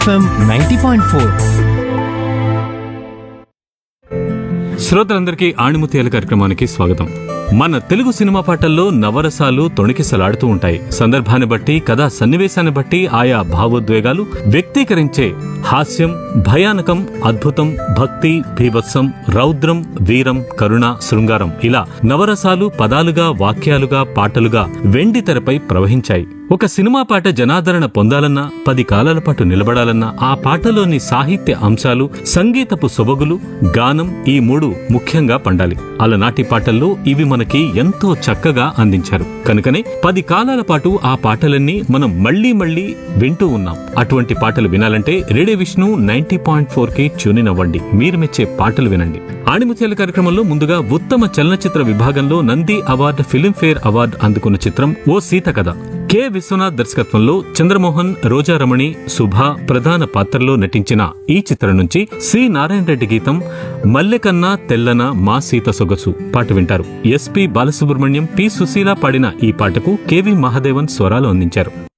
FM ninety point four శ్రోతలందరికీ ఆణిముత్యాల కార్యక్రమానికి స్వాగతం మన తెలుగు సినిమా పాటల్లో నవరసాలు తొణికిసలాడుతూ ఉంటాయి సందర్భాన్ని బట్టి కథా సన్నివేశాన్ని బట్టి ఆయా భావోద్వేగాలు వ్యక్తీకరించే హాస్యం భయానకం అద్భుతం భక్తి భీభత్సం రౌద్రం వీరం కరుణ శృంగారం ఇలా నవరసాలు పదాలుగా వాక్యాలుగా పాటలుగా వెండి తెరపై ప్రవహించాయి ఒక సినిమా పాట జనాదరణ పొందాలన్నా పది కాలాల పాటు నిలబడాలన్నా ఆ పాటలోని సాహిత్య అంశాలు సంగీతపు సొబగులు గానం ఈ మూడు ముఖ్యంగా పండాలి అలనాటి పాటల్లో ఇవి మనకి ఎంతో చక్కగా అందించారు కనుకనే పది కాలాల పాటు ఆ పాటలన్నీ మనం మళ్లీ మళ్లీ వింటూ ఉన్నాం అటువంటి పాటలు వినాలంటే radio Vishnu ninety point four కి ట్యూన్ అవ్వండి మీరు మెచ్చే పాటలు వినండి ఆణిముత్యాల కార్యక్రమంలో ముందుగా ఉత్తమ చలనచిత్ర విభాగంలో నంది అవార్డు ఫిల్మ్ఫేర్ అవార్డు అందుకున్న చిత్రం ఓ సీత కథ కె విశ్వనాథ్ దర్శకత్వంలో చంద్రమోహన్ రోజారమణి సుభ ప్రధాన పాత్రలో నటించిన ఈ చిత్రం నుంచి సి నారాయణ రెడ్డి గీతం మల్లెకన్నా తెల్లన మా సీత సొగసు పాట వింటారు ఎస్పి బాలసుబ్రహ్మణ్యం పి సుశీల పాడిన ఈ పాటకు కెవి మహాదేవన్ స్వరాలు అందించారు